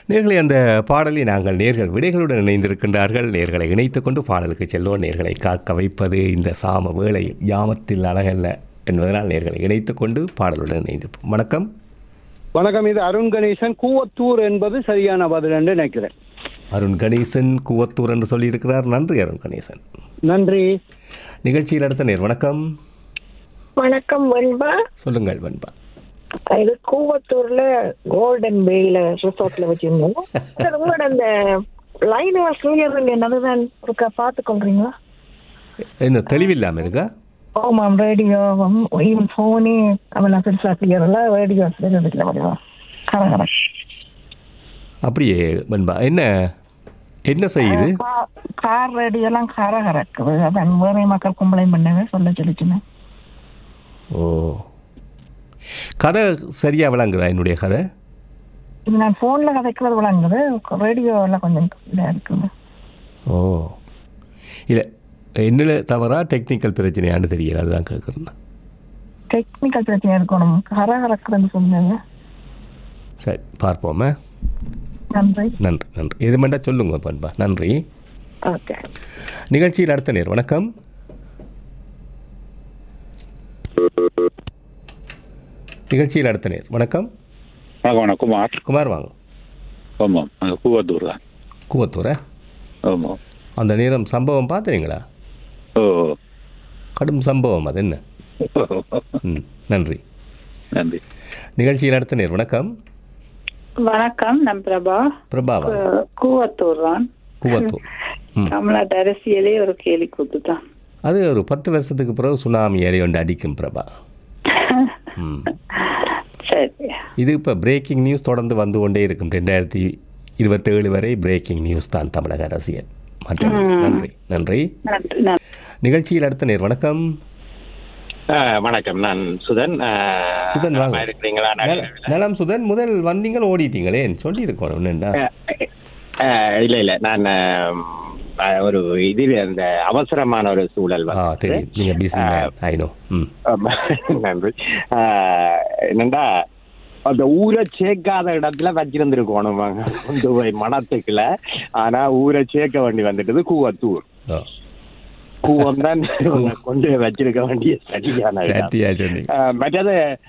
நேர்களை அந்த பாடலை நாங்கள் நேர்கள் விடைகளுடன் இணைந்திருக்கின்றார்கள் நேர்களை இணைத்துக் கொண்டு பாடலுக்கு செல்வோம் நேர்களை காக்க வைப்பது இந்த சாம வேளை யாமத்தில் அழகல்ல என்பதனால் நேர்களை இணைத்துக் கொண்டு பாடலுடன் இணைந்திருப்போம் வணக்கம் வணக்கம் இது அருண் கணேசன் கூவத்தூர் என்பது சரியான பதில் என்று நினைக்கிறேன் அருண் கணேசன் கூவத்தூர் என்று சொல்லியிருக்கிறார் நன்றி அருண் கணேசன் நன்றி நிகழ்ச்சியில் அடுத்த நேர் வணக்கம் வணக்கம் வெண்பா சொல்லுங்கள் வன்பா இது கூவத்தூர்ல கோல்டன் பேல ரிசார்ட்ல வச்சிருந்தோம் சார், உங்களோட அந்த லைன் கிளியர் என்னதுதான் இருக்கா பார்த்து கொள்றீங்களா என்ன தெளிவில்லாமல் இருக்கா ஆமாம் ரேடியோவும் ஃபோனே அவெல்லாம் பெருசா கிளியர் இல்ல ரேடியோ இல்லை முடியும் கரகர அப்படியே வன்பா என்ன என்ன செய்யுது கார் ரேடியோ எல்லாம் கரகரக்குது அதான் வேற மக்கள் கம்ப்ளைண்ட் பண்ணவே சொல்ல சொல்லிச்சுன்னு ஓ கதை சரியாக விளங்குதா என்னுடைய கதை இது நான் போன்ல கதைக்கிறது விளங்குது ரேடியோ எல்லாம் கொஞ்சம் இதா இருக்குது ஓ இல்லை என்னில் தவறா டெக்னிக்கல் பிரச்சனையான்னு தெரியல அதுதான் கேட்குறேன் டெக்னிக்கல் பிரச்சனை இருக்கணும் கரகரக்குதுன்னு சொன்னது சரி பார்ப்போமே நன்றி நன்றி நன்றி இது மட்டும் சொல்லுங்க பண்பா நன்றி ஓகே நிகழ்ச்சியில் அடுத்த நேர் வணக்கம் நிகழ்ச்சியில் அடுத்த நேர் வணக்கம் வணக்கம் குமார் குமார் வாங்க ஆமாம் அங்கே கூவத்தூர் தான் கூவத்தூரா ஆமாம் அந்த நேரம் சம்பவம் பார்த்தீங்களா ஓ கடும் சம்பவம் அது என்ன ம் நன்றி நன்றி நிகழ்ச்சியில் அடுத்த நேர் வணக்கம் வணக்கம் நான் பிரபா பிரபாவா கு- கூவத்தூர் தான் கூவத்தூர் ம் தமிழ்நாட்டு அரசியலே ஒரு கேலி கூத்து தான் அது ஒரு பத்து வருஷத்துக்கு பிறகு சுனாமி ஏறி ஒன்று அடிக்கும் பிரபா ம் சரி இது இப்போ பிரேக்கிங் நியூஸ் தொடர்ந்து வந்து கொண்டே இருக்கும் ரெண்டாயிரத்தி இருபத்தேழு வரை பிரேக்கிங் நியூஸ் தான் தமிழக அரசியல் மற்றும் நன்றி நன்றி நன்றி நன்றி நிகழ்ச்சியில் அடுத்த நேர் வணக்கம் ஆ, வணக்கம் நான் சுதன் ஆ, சுதன் நலமா வாங்க இருக்கிறீங்களா நல- நலம் சுதன் முதல் வந்தீங்க ஓடிட்டீங்களே சொல்லியிருக்கோம் ஒன்றுண்டா ஆ, இல்ல இல்ல நான் ஆ, ஒரு இது அந்த அவசரமான ஒரு சூழல் ஆ வந்து தெரியும் நீங்கள் பிஸி ஐநோ ம் ஆமா, நன்றி ஆ, என்னண்டா அந்த ஊரை சேர்க்காத இடத்துல வச்சிருந்துருக்கணும் கொண்டு போய் மனத்துக்குள்ள ஆனா ஊரை சேர்க்க வேண்டி வந்துட்டது கூவத்தூர் ஓ கூவம் தான் கொண்டு போய் வச்சிருக்க வேண்டிய சரியான இடம் சத்தியா சொன்னீங்க ஆ, மற்றது